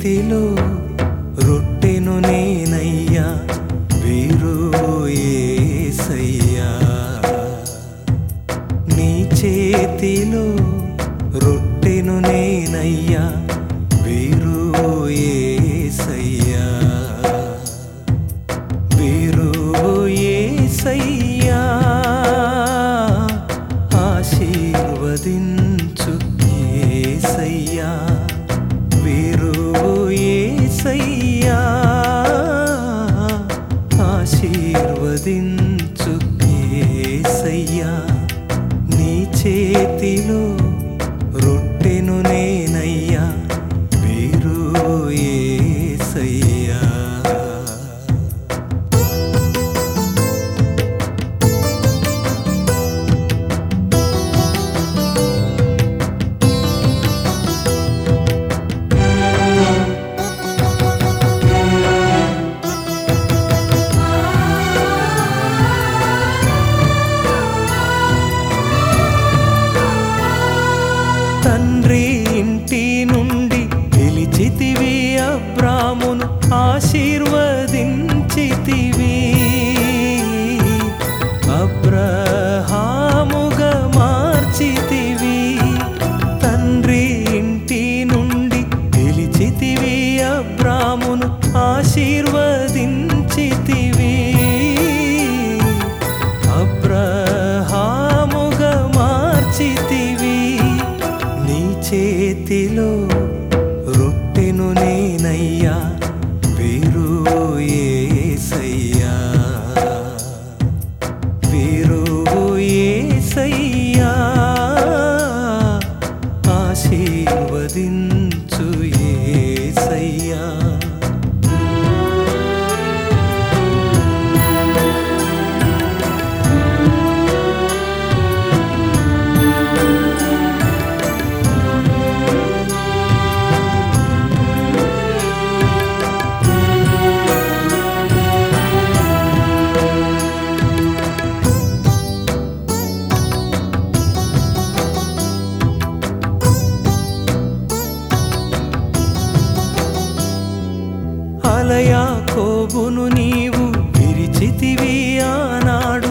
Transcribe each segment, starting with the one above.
చేతిలో రొట్టెను నేనయ్యా వీరు ఏసయ్యా నీ చేతిలో రొట్టెను నేనయ్యా వీరు ఏసయ్యా వీరు ఏసయ్యా ఆశీర్వదించు ఏసయ్యా వీరు ఏసయ్యా ఆశీర్వదించు ఏసయ్యా నీ చేతిలో రొట్టెను నేనయ్యా వీరు ఏసయ్యా తండ్రి ఇంటి నుండి పిలిచితివి అబ్రామును ఆశీర్వదించితివి అబ్రహాముగా మార్చితివి తండ్రి ఇంటి నుండి పిలిచితివి అబ్రామును ఆశీర్వదించితివి అబ్రహాముగా మార్చితివి నీ చేతిలో రొట్టెను నేనయ్యా వీరు ఏసయ్యా వీరు ఏసయ్యా ఆశీర్వదించు ఏసయ్యా అలయా కోబును నీవు విరిచితివి ఆనాడు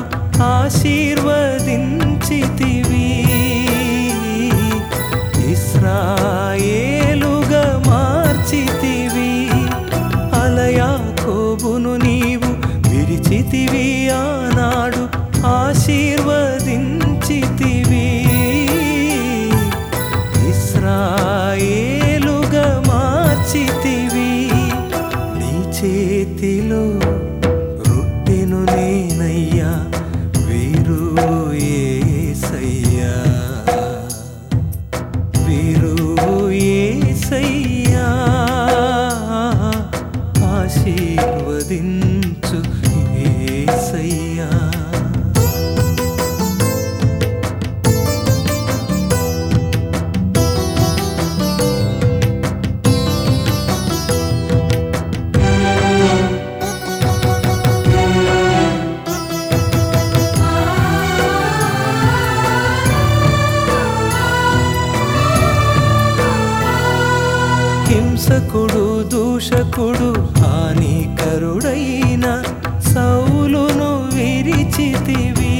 ఆశీర్వదించితివి ఇస్రాయేలుగా మార్చితివి అలయా కోబును నీవు విరిచితివి ఆనాడు ఆశీర్వదించితివి ఇస్రాయేలుగా మార్చితివి నీ చేతిలో రొట్టెను నేనయ్యా వీరు ఏసయ్యా వీరు ఏసయ్యా ఆశీర్వదించు ఏసయ్యా హింసకుడు దూషకుడు హానికరుడైన సౌలును విరిచితివి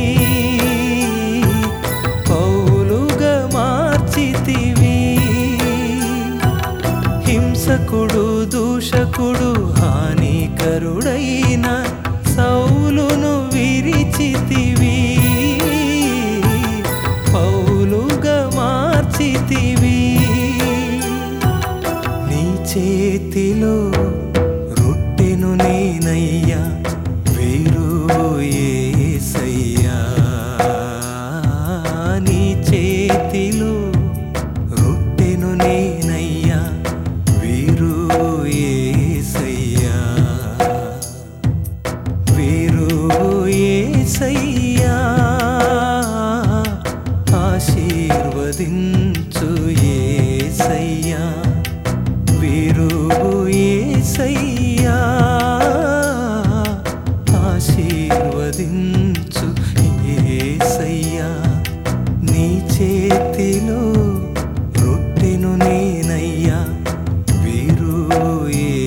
పౌలుగా మార్చితివి హింసకుడు దూషకుడు హానికరుడైన సౌలును విరిచితివి పౌలుగా మార్చితివి నీ చేతిలో రొట్టెను నేనయ్యా వీరు ఏసయ్యా నీ చేతిలో రొట్టెను నేనయ్యా వీరు ఏసయ్యా వీరు ఏసయ్యా ఆశీర్వదించు ఏసయ్యా వీరు ఏసయ్యా ఆశీర్వదించు ఏసయ్యా నీ చేతిలో రొట్టెను నేనయ్యా వీరు ఏ